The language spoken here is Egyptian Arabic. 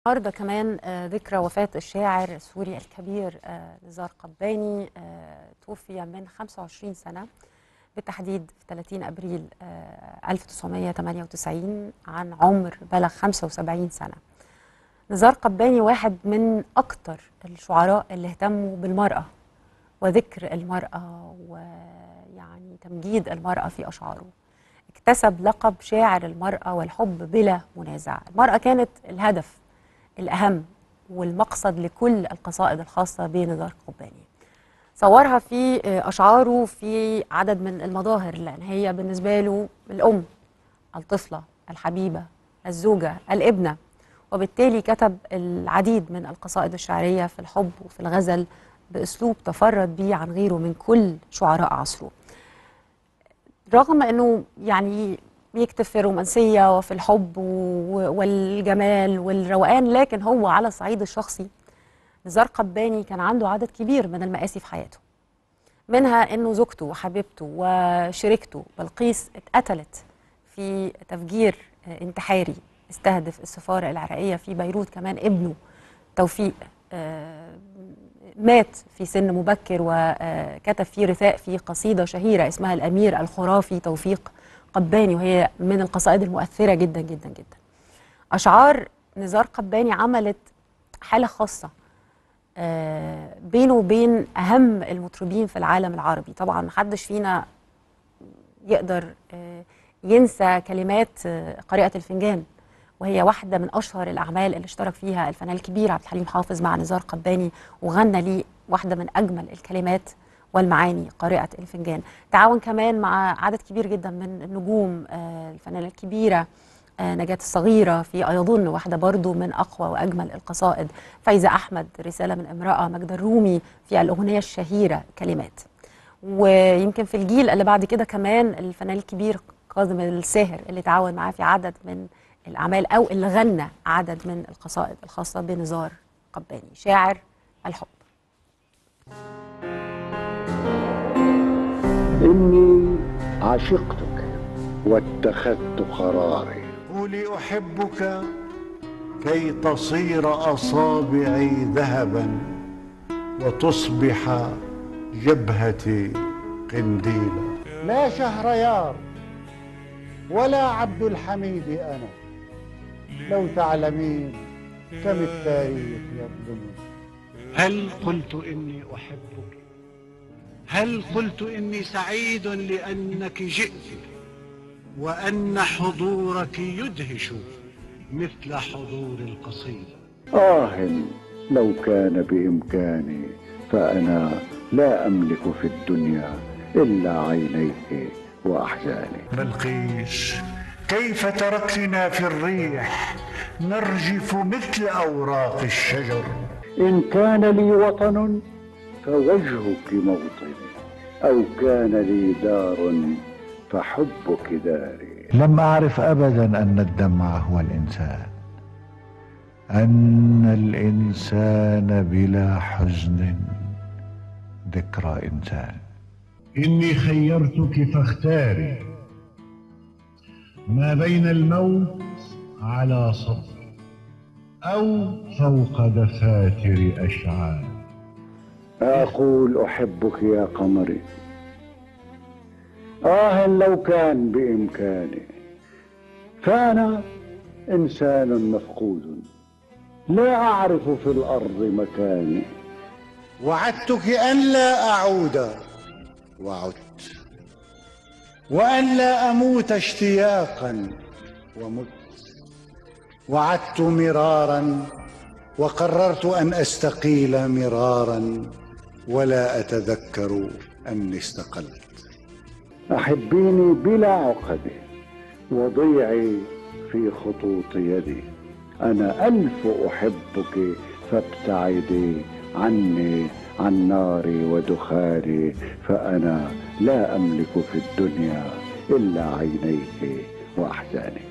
النهارده كمان آه، ذكرى وفاة الشاعر السوري الكبير آه، نزار قباني آه، توفي من 25 سنة بالتحديد في 30 أبريل آه، 1998 عن عمر بلغ 75 سنة نزار قباني واحد من أكتر الشعراء اللي اهتموا بالمرأة وذكر المرأة ويعني تمجيد المرأة في أشعاره اكتسب لقب شاعر المرأة والحب بلا منازع المرأة كانت الهدف الأهم والمقصد لكل القصائد الخاصة بنزار قباني صورها في أشعاره في عدد من المظاهر لأن هي بالنسبة له الأم الطفلة الحبيبة الزوجة الابنة وبالتالي كتب العديد من القصائد الشعرية في الحب وفي الغزل بأسلوب تفرد به عن غيره من كل شعراء عصره رغم أنه يعني بيكتب في الرومانسية وفي الحب و- والجمال والروقان لكن هو على الصعيد الشخصي نزار قباني كان عنده عدد كبير من المآسي في حياته منها انه زوجته وحبيبته وشريكته بلقيس اتقتلت في تفجير آه، انتحاري استهدف السفارة العراقية في بيروت كمان ابنه توفيق آه، مات في سن مبكر وكتب فيه رثاء في قصيدة شهيرة اسمها الأمير الخرافي توفيق قباني وهي من القصائد المؤثرة جدا جدا جدا أشعار نزار قباني عملت حالة خاصة آه، بينه وبين أهم المطربين في العالم العربي طبعا محدش فينا يقدر آه، ينسى كلمات آه، قارئة الفنجان وهي واحدة من أشهر الأعمال اللي اشترك فيها الفنان الكبير عبد الحليم حافظ مع نزار قباني وغنى ليه واحدة من أجمل الكلمات والمعاني قارئة الفنجان تعاون كمان مع عدد كبير جدا من النجوم آه، الفنانة الكبيرة آه، نجاة الصغيرة في أيظن واحدة برضو من أقوى وأجمل القصائد فايزة أحمد رسالة من امرأة مجد الرومي في الأغنية الشهيرة كلمات ويمكن في الجيل اللي بعد كده كمان الفنان الكبير كاظم الساهر اللي تعاون معاه في عدد من الأعمال أو اللي غنى عدد من القصائد الخاصة بنزار قباني شاعر الحب إني عشقتك واتخذت قراري قولي أحبك كي تصير أصابعي ذهبا وتصبح جبهتي قنديلا لا شهريار ولا عبد الحميد أنا لو تعلمين كم التاريخ يظلمني هل قلت إني أحبك هل قلت إني سعيد لأنك جئت وأن حضورك يدهش مثل حضور القصيدة آه لو كان بإمكاني فأنا لا أملك في الدنيا إلا عينيك وأحزاني بلقيس كيف تركتنا في الريح نرجف مثل أوراق الشجر إن كان لي وطن فوجهك موطني أو كان لي دار فحبك داري لم أعرف أبدا أن الدمع هو الإنسان أن الإنسان بلا حزن ذكرى إنسان إني خيرتك فاختاري ما بين الموت على صدر أو فوق دفاتر أشعار أقول أحبك يا قمري آه لو كان بإمكاني فأنا إنسان مفقود لا أعرف في الأرض مكاني وعدتك أن لا أعود وعدت وأن لا أموت اشتياقا ومت وعدت مرارا وقررت أن أستقيل مرارا ولا أتذكر أني استقلت أحبيني بلا عقد وضيعي في خطوط يدي أنا ألف أحبك فابتعدي عني عن ناري ودخاني فأنا لا أملك في الدنيا إلا عينيك وأحزانك